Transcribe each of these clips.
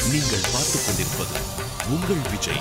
நீங்கள் பார்த்துக் கொண்டிருப்பது உங்கள் விஜய்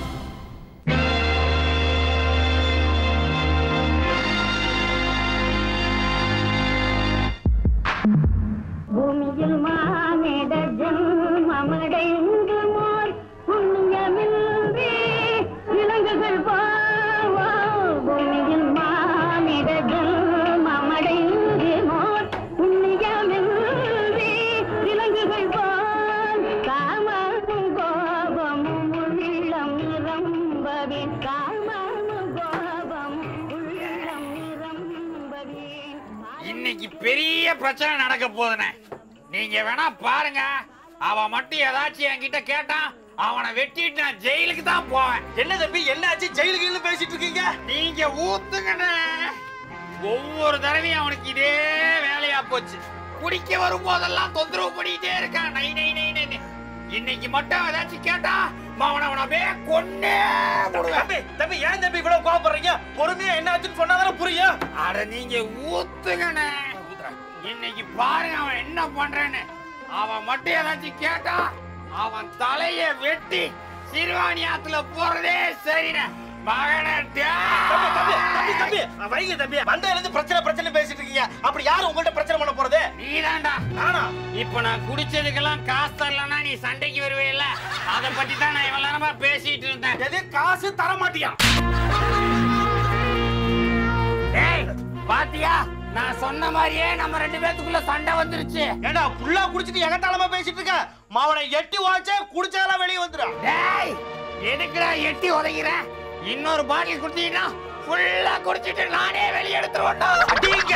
பூமியில் மானிட ஜன்மமடைந்து மோர் புண்ணியமின்றி விலங்குகள் பாவோ பூமியில் மானிட ஜன்மமடைந்து மோர் புண்ணியமின்றி விலங்குகள் போல் காமமும் கோபமும் உள்ளம் நிரம்பவே காமமும் கோபமும் உள்ளம் நிரம்பவே இன்னைக்கு பெரிய பிரச்சனை நடக்க போகுதுண்ணே நீங்க வேணா பாருங்க அவன் மட்டும் ஏதாச்சும் என்கிட்ட கேட்டான் அவனை வெட்டிட்டு நான் ஜெயிலுக்கு தான் போவேன் என்ன தம்பி என்ன ஆச்சு ஜெயிலுக்கு பேசிட்டு இருக்கீங்க நீங்க ஊத்துங்கண்ணே ஒவ்வொரு தடவையும் அவனுக்கு இதே வேலையா போச்சு குடிக்க வரும்போதெல்லாம் தொந்தரவு பண்ணிக்கிட்டே இருக்கான் நை நை நை நை இன்னைக்கு மட்டும் ஏதாச்சும் கேட்டா அவனை அவனை அப்படியே கொன்னே போடுவேன் தம்பி தம்பி ஏன் தம்பி இவ்வளவு கோவப்படுறீங்க பொறுமையா என்ன ஆச்சுன்னு சொன்னாதானே புரியும் அட நீங்க ஊத்துங்கண்ணே இன்னைக்கு பாருங்க அவன் என்ன பண்றான்னு அவன் மட்டும் ஏதாச்சும் கேட்டா அவன் தலைய வெட்டி சிறுவாணி ஆத்துல போறதே சரிண்ணே மகனே தம்பி தம்பி தம்பி தம்பி வைங்க தம்பி வந்ததுல இருந்து பிரச்சனை பிரச்சனை பேசிட்டு இருக்கீங்க அப்படி யாரு உங்கள்ட்ட பிரச்சனை பண்ண போறது நீதான்டா நானா இப்ப நான் குடிச்சதுக்கெல்லாம் காசு தரலன்னா நீ சண்டைக்கு வருவேல்ல அத பத்தி தான் நான் இவ்வளவு நேரமா பேசிட்டு இருந்தேன் எது காசு தர மாட்டியா டேய் பாத்தியா நான் சொன்ன மாதிரியே நம்ம ரெண்டு பேத்துக்குள்ள சண்டை வந்துருச்சு ஏண்டா புல்லா குடிச்சிட்டு எகத்தாளமா பேசிட்டு இருக்க மாவனை எட்டி வாச்சே குடிச்சாலாம் வெளியே வந்துடும் டேய் எதுக்குடா எட்டி உதைக்கிற இன்னொரு பாட்டில் குடுத்தீங்கன்னா ஃபுல்லா குடிச்சிட்டு நானே வெளிய எடுத்துருவேன்டா அடிங்க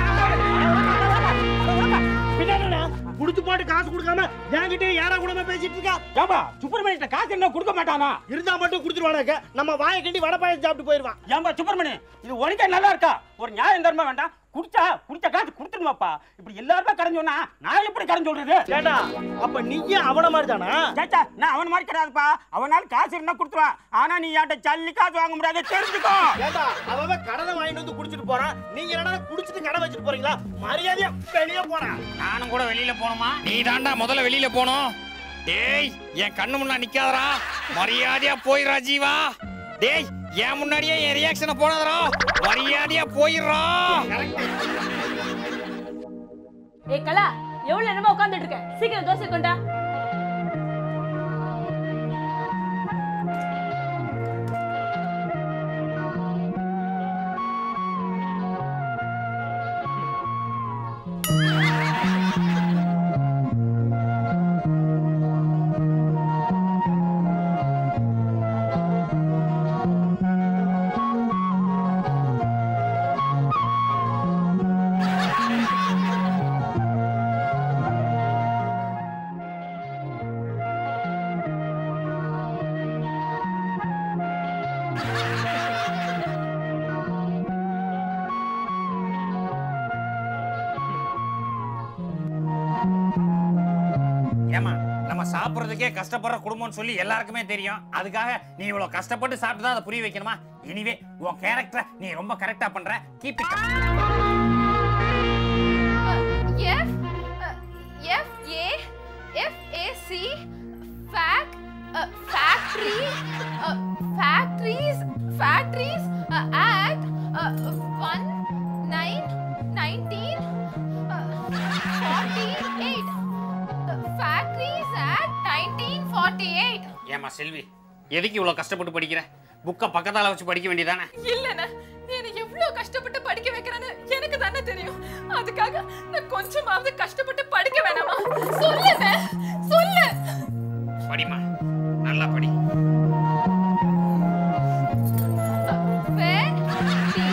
குடிச்சு போட்டு காசு கொடுக்காம என்கிட்ட யாரா கூடமா பேசிட்டு இருக்கா ஏம்பா சுப்பிரமணியத்தை காசு என்ன கொடுக்க மாட்டானா இருந்தா மட்டும் குடுத்துருவானாக்க நம்ம வாயை கட்டி வடை பாயசம் சாப்பிட்டு போயிருவான் ஏம்பா சுப்பிரமணி இது உனக்கே நல்லா இருக்கா ஒரு நியாயம் தர்மம் வேண்டாம் குடிச்சா குடிச்ச காசு கொடுத்துருவாப்பா இப்படி எல்லாருமே கடன் சொன்னா நான் எப்படி கடன் சொல்றது ஏண்டா அப்ப நீயே அவன மாதிரி தானா சேச்சா நான் அவன் மாதிரி கிடையாதுப்பா அவனால காசு இருந்தா கொடுத்துருவான் ஆனா நீ என்கிட்ட சல்லி காசு வாங்க முடியாது தெரிஞ்சுக்கோ ஏண்டா அவன் கடனை வாங்கிட்டு வந்து குடிச்சிட்டு போறான் நீங்க என்னடா குடிச்சிட்டு கடை வச்சிட்டு போறீங்களா மரியாதையா வெளியே போறான் நானும் கூட வெளியில போணுமா நீ தாண்டா முதல்ல வெளியில போணும் டேய் என் கண்ணு முன்னா நிக்காதடா மரியாதையா போயிரா ஜீவா டேய் என் முன்னாடியே என் ரியாக்ஷனை போடாதடா மரியாதையா போயிடுறா ஏய் கலா எவ்வளவு நேரமா உட்கார்ந்துட்டு இருக்க சீக்கிரம் தோசை கொண்டா ஏமா நம்ம சாப்பிடுறதுக்கே கஷ்டப்படுற குடும்பம்னு சொல்லி எல்லாருக்குமே தெரியும் அதுக்காக நீ இவ்வளவு கஷ்டப்பட்டு சாப்பிட்டு தான் அதை புரிய வைக்கணுமா இனிவே உன் கேரக்டரை நீ ரொம்ப கரெக்டா பண்ற keep it F uh, F A F A C fac uh, factory uh, factories factories uh, act uh, 1 9 19 uh, 48 uh, factories act 1948 ஏமா செல்வி எதுக்கு இவ்வளவு கஷ்டப்பட்டு படிக்கிற புக்கை பக்கத்தால வச்சு படிக்க வேண்டியதானே இல்லண்ணே நீ என்னை எவ்வளவு கஷ்டப்பட்டு படிக்க வைக்கிறேன்னு எனக்கு தானே தெரியும் அதுக்காக நான் கொஞ்சமாவது கஷ்டப்பட்டு படிக்க வேணாமா சொல்லுண்ணே சொல்லு படிமா நல்லா படி Where the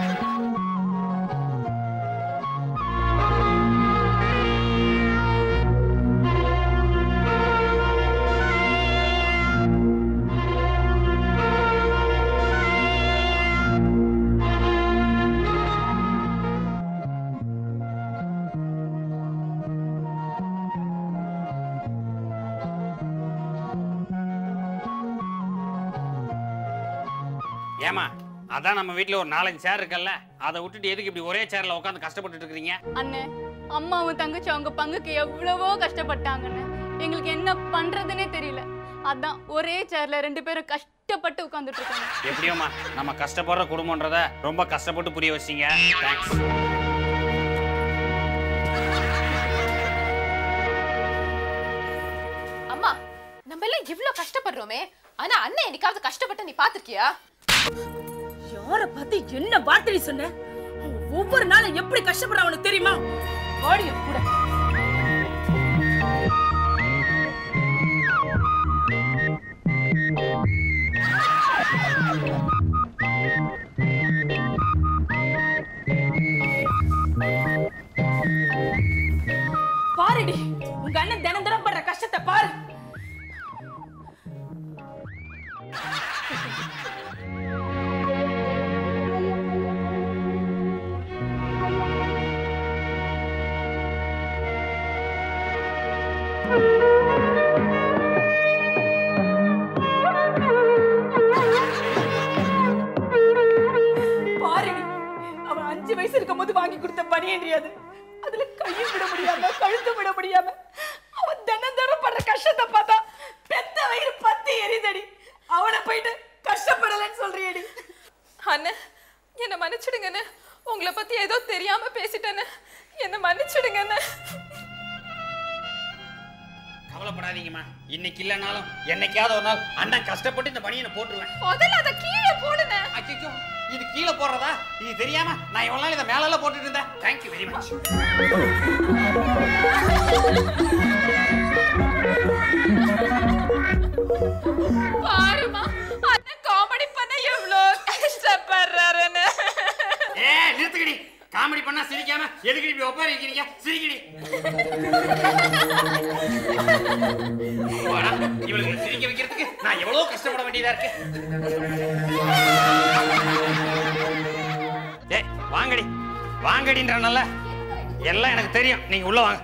ஏமா அதான் நம்ம வீட்ல ஒரு நாலஞ்சு சேர் இருக்குல்ல அதை விட்டுட்டு எதுக்கு இப்படி ஒரே சேர்ல உட்காந்து கஷ்டப்பட்டுட்டு இருக்கீங்க அண்ணே அம்மாவும் தங்கச்சி அவங்க பங்குக்கு எவ்வளவோ கஷ்டப்பட்டாங்கண்ணே எங்களுக்கு என்ன பண்றதுன்னே தெரியல அதான் ஒரே சேர்ல ரெண்டு பேரும் கஷ்டப்பட்டு உட்கார்ந்துட்டு இருக்காங்க எப்படியோம்மா நம்ம கஷ்டப்படுற குடும்பம்ன்றத ரொம்ப கஷ்டப்பட்டு புரிய வச்சீங்க தேங்க்ஸ் அம்மா நம்ம எல்லாம் இவ்ளோ கஷ்டப்படுறோமே ஆனா அண்ணன் என்னைக்காவது கஷ்டப்பட்டு நீ பாத்திருக்கியா யார பார்த்து என்ன வார்த்தை நீ சொன்ன ஒவ்வொரு நாளும் எப்படி கஷ்டப்படுற அவனுக்கு தெரியுமா ஓடியும் கூட பாருடி உங்க அண்ணன் தினம் தினம் படுற கஷ்டத்தை பாரு பாருடி அவன் அஞ்சு வயசு இருக்கும் போது வாங்கி கொடுத்த பனியன்றியாது அதுல கையும் விட முடியாம கழுத்தும் விட முடியாம அவன் தினம் தினம் படுற கஷ்டத்தை பார்த்தா பெத்த வயிறு பத்தி எரிதடி அவனை போயிட்டு கஷ்டப்படலன்னு சொல்றியடி அண்ணன் என்ன மன்னிச்சிடுங்கண்ணே உங்களை பத்தி ஏதோ தெரியாம பேசிட்டேன்னு என்ன மன்னிச்சிடுங்கண்ணே கவலைப்படாதீங்கம்மா இன்னைக்கு இல்லைனாலும் என்னைக்காவது ஒரு நாள் அண்ணன் கஷ்டப்பட்டு இந்த பனியனை போட்டுருவேன் முதல்ல அதை கீழே போடுன அச்சோ இது கீழே போடுறதா இது தெரியாம நான் இவ்வளவு நாள் இதை மேல போட்டுட்டு இருந்தேன் தேங்க்யூ வெரி மச் பாருமா அண்ணன் காமெடி பண்ண எவ்வளோ கஷ்டப்படுறாருன்னு ஏ நிறுத்துக்கடி காமெடி பண்ணா சிரிக்காம எதுக்கு இப்படி ஒப்பாரி வைக்கிறீங்க சிரிக்கடி வாடா, இவளுக்கு சிரிக்க வைக்கிறதுக்கு நான் எவ்வளவு கஷ்டப்பட வேண்டியதா இருக்கு ஏய் வாங்கடி வாங்கடின்றனால எல்லாம் எனக்கு தெரியும் நீங்க உள்ள வாங்க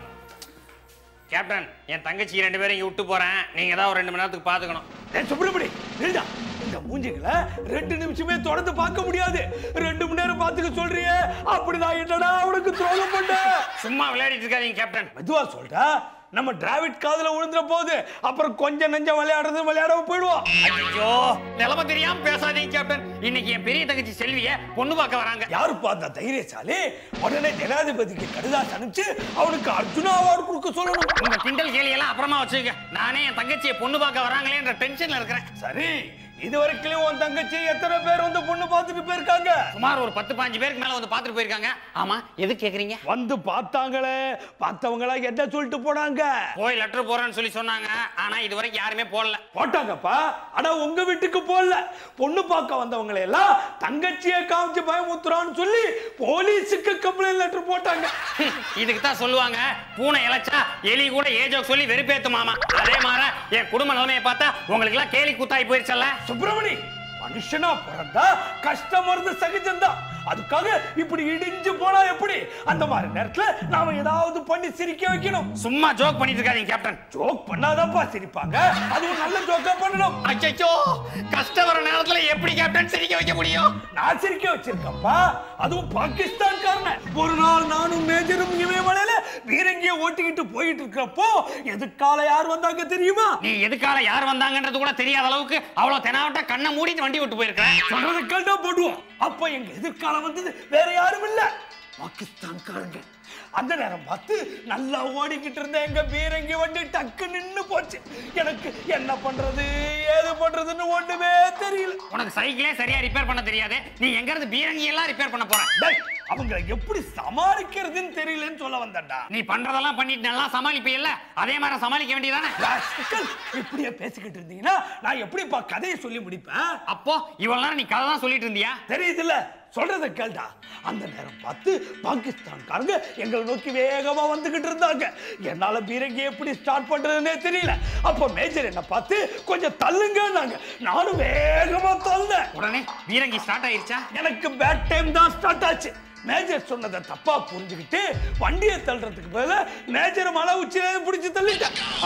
கேப்டன் என் தங்கச்சி ரெண்டு பேரும் இங்க விட்டு போறேன் நீங்க தான் ஒரு ரெண்டு மணி நேரத்துக்கு பாத்துக்கணும் ஏய் சுப்பிரமணி நில்டா இந்த மூஞ்சிகளை ரெண்டு நிமிஷமே தொடர்ந்து பார்க்க முடியாது ரெண்டு மணி நேரம் பார்த்துக்க சொல்றியே அப்படிதான் என்னடா உனக்கு துரோகம் பண்ண சும்மா விளையாடிட்டு இருக்காதீங்க கேப்டன் மெதுவா சொல்லிட்டா நம்ம டிராவிட் காதுல விழுந்துற போது அப்புறம் கொஞ்சம் நெஞ்சம் விளையாடுறது விளையாடாம போயிடுவோம் ஐயோ நிலைமை தெரியாம பேசாதீங்க கேப்டன் இன்னைக்கு என் பெரிய தங்கச்சி செல்விய பொண்ணு பார்க்க வராங்க யாரு பார்த்தா தைரியசாலி உடனே ஜனாதிபதிக்கு கடிதாசு அனுப்பிச்சு அவனுக்கு அர்ஜுனா அவார்டு கொடுக்க சொல்லணும் உங்க கிண்டல் கேலி எல்லாம் அப்புறமா வச்சுக்க நானே என் தங்கச்சியை பொண்ணு பார்க்க வராங்களேன்ற டென்ஷன்ல இருக்கிறேன் சரி இது வரைக்கும் உன் தங்கச்சி எத்தனை பேர் வந்து பொண்ணு பார்த்துட்டு போயிருக்காங்க சுமார் ஒரு பத்து பாஞ்சு பேருக்கு மேல வந்து பார்த்துட்டு போயிருக்காங்க ஆமா எது கேக்குறீங்க வந்து பார்த்தாங்களே பார்த்தவங்களா என்ன சொல்லிட்டு போனாங்க போய் லெட்டர் போறேன்னு சொல்லி சொன்னாங்க ஆனா இது வரைக்கும் யாருமே போடல போட்டாங்கப்பா ஆனா உங்க வீட்டுக்கு போடல பொண்ணு பார்க்க வந்தவங்களை எல்லாம் தங்கச்சியை காமிச்சு பயமுத்துறான்னு சொல்லி போலீஸுக்கு கம்ப்ளைண்ட் லெட்டர் போட்டாங்க இதுக்கு தான் சொல்லுவாங்க பூனை இழைச்சா எலி கூட ஏஜோ சொல்லி வெறுப்பேத்துமாமா அதே மாதிரி என் குடும்ப நிலைமையை பார்த்தா உங்களுக்கு எல்லாம் கேலி கூத்தாய் போயிருச்சல்ல சுப்பிரமணி மனுஷனா பிறந்தா கஷ்டம் வருது சகஜம்தான் அதுக்காக இப்படி இடிஞ்சு போனா எப்படி அந்த மாதிரி நேரத்துல நாம ஏதாவது பண்ணி சிரிக்க வைக்கணும் சும்மா ஜோக் பண்ணிட்டு இருக்காதீங்க கேப்டன் ஜோக் பண்ணாதான்ப்பா சிரிப்பாங்க அதுவும் நல்ல ஜோக்கா பண்ணணும் அச்சோ கஷ்டம் வர நேரத்துல எப்படி கேப்டன் சிரிக்க வைக்க முடியும் நான் சிரிக்க வச்சிருக்கப்பா அதுவும் பாகிஸ்தான்காரன ஒரு நாள் நானும் மேஜரும் இமயமலையில பீரங்கிய ஓட்டிக்கிட்டு போயிட்டு இருக்கிறப்போ எதுக்கால யார் வந்தாங்க தெரியுமா நீ எதுக்கால யார் வந்தாங்கன்றது கூட தெரியாத அளவுக்கு அவ்வளவு தெனாவட்டா கண்ணை மூடிட்டு வண்டி விட்டு போயிருக்கிறேன் சொல்றதை கேட்டா போடுவோம் அப்ப எங்க எதிர்காலம் வந்தது வேற யாரும் இல்ல பாகிஸ்தான்காரங்க அந்த நேரம் பார்த்து நல்லா ஓடிக்கிட்டு இருந்த எங்க பீரங்கி வண்டி டக்கு நின்னு போச்சு எனக்கு என்ன பண்றது ஏது பண்றதுன்னு ஒண்ணுமே தெரியல உனக்கு சைக்கிளே சரியா ரிப்பேர் பண்ண தெரியாது நீ எங்க இருந்து பீரங்கி எல்லாம் ரிப்பேர் பண்ண போற டேய், அவங்களை எப்படி சமாளிக்கிறதுன்னு தெரியலன்னு சொல்ல வந்தேன்டா நீ பண்றதெல்லாம் பண்ணிட்டு நல்லா சமாளிப்பீல்ல அதே மாதிரி சமாளிக்க வேண்டியதானே ராஸ்கல், இப்படியே பேசிக்கிட்டு இருந்தீங்கன்னா நான் எப்படிப்பா கதையை சொல்லி முடிப்பேன் அப்போ இவ்வளவு நேரம் நீ கதை தான் சொல்லிட்டு இருந்தியா தெரியுதுல்ல சொல்றத கேள்டா அந்த நேரம் பார்த்து பாகிஸ்தான்காரங்க எங்களை நோக்கி வேகமா வந்துகிட்டு இருந்தாங்க என்னால பீரங்கி எப்படி ஸ்டார்ட் பண்றதுன்னே தெரியல அப்ப மேஜர் என்ன பார்த்து கொஞ்சம் தள்ளுங்கன்னாங்க நானும் வேகமா தள்ளேன் உடனே பீரங்கி ஸ்டார்ட் ஆயிருச்சா எனக்கு பேட் டைம் தான் ஸ்டார்ட் ஆச்சு மேஜர் சொன்னதை தப்பா புரிஞ்சுக்கிட்டு வண்டியை தள்ளுறதுக்கு பதிலா மேஜர் மலை உச்சியில பிடிச்சு தள்ளிட்டேன்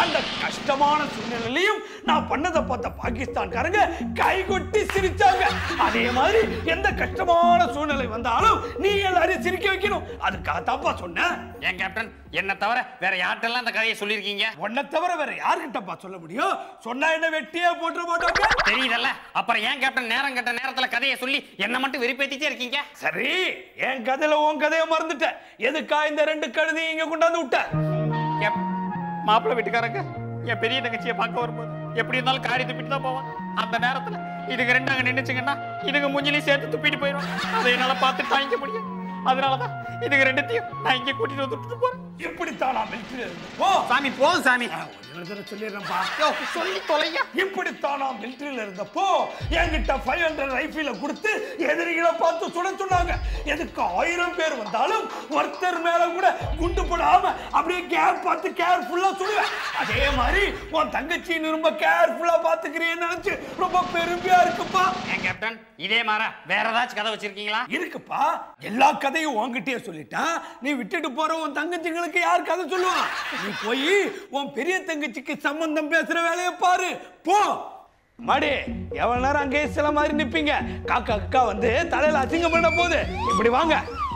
அந்த கஷ்டமான சூழ்நிலையிலையும் நான் பண்ணதை பார்த்த பாகிஸ்தான்காரங்க கைகொட்டி சிரிச்சாங்க அதே மாதிரி எந்த கஷ்டமான சூழ்நிலை வந்தாலும் நீ எல்லாரையும் சிரிக்க வைக்கணும் அதுக்காக தாப்பா சொன்னேன் ஏன் கேப்டன் என்ன தவிர வேற யார்கிட்டலாம் இந்த கதையை சொல்லியிருக்கீங்க உன்னை தவிர வேற யாருக்கிட்டப்பா சொல்ல முடியும் சொன்னா என்ன வெட்டியே போட்டு மாட்டாங்க தெரியுதல்ல அப்புறம் ஏன் கேப்டன் நேரம் கட்ட நேரத்துல கதையை சொல்லி என்ன மட்டும் வெறுப்பேத்திட்டே இருக்கீங்க சரி என் கதையில உன் கதையை மறந்துட்டேன் எதுக்கா இந்த ரெண்டு கழுதி இங்க கொண்டாந்து விட்ட கேப் மாப்பிள்ளை வீட்டுக்காரங்க என் பெரிய தங்கச்சியை பார்க்க வரும்போது எப்படி இருந்தாலும் காரி துப்பிட்டு தான் போவான் அந்த நேரத்துல இதுங்க ரெண்டு அங்க நின்னுச்சுங்கன்னா இதுங்க மூஞ்சிலையும் சேர்த்து துப்பிட்டு போயிடும் அதை என்னால பார்த்து தாங்கிக்க முடியும் அதனாலதான் இதுங்க ரெண்டுத்தையும் நான் இங்கே கூட்டிட்டு வந்து விட்டுட்டு போறேன் இப்படித்தான் நான் மிலிட்டரியில இருந்தப்போ சாமி போதும் சாமி ஒரு தடவை சொல்லிடுறேன்ப்பா யோ, சொல்லி தொலையா இப்படித்தான் நான் மிலிட்டரியில இருந்தப்போ என்கிட்ட ஃபைவ் ஹண்ட்ரட் ரைஃபில கொடுத்து எதிரிகளை பார்த்து சுட சொன்னாங்க எதுக்கு ஆயிரம் பேர் வந்தாலும் ஒருத்தர் மேல கூட குண்டு போடாம அப்படியே கேப் பார்த்து கேர்ஃபுல்லா சுடுவேன் அதே மாதிரி உன் தங்கச்சி நீ ரொம்ப கேர்ஃபுல்லா பாத்துக்கிறேன்னு நினைச்சு ரொம்ப பெருமையா இருக்குப்பா ஏன் கேப்டன் இதே மாற வேற ஏதாச்சும் கதை வச்சிருக்கீங்களா இருக்குப்பா எல்லா கதையும் உன்கிட்டயே சொல்லிட்டா நீ விட்டுட்டு போற உன் தங்கச்சிங்களுக்கு யார் கதை சொல்லுவான் நீ போய் உன் பெரிய தங்கச்சிக்கு சம்பந்தம் பேசுற வேலையை பாரு போ மாடி எவ்வளவு நேரம் அங்கேயே சில மாதிரி நிப்பீங்க காக்கா அக்கா வந்து தலையில அசிங்கம் பண்ண போகுது இப்படி வாங்க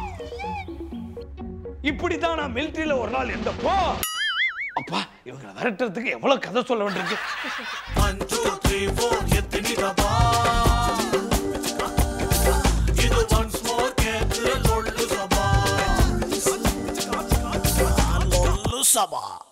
இப்படித்தான் நான் மிலிட்டரியில ஒரு நாள் இருந்தப்போ அப்பா இவங்களை விரட்டுறதுக்கு எவ்வளவு கதை சொல்ல வேண்டியிருக்கு One, two, three, four, எத்தனிடவா இது once more கேட்டு லொல்லு சபா லொல்லு சபா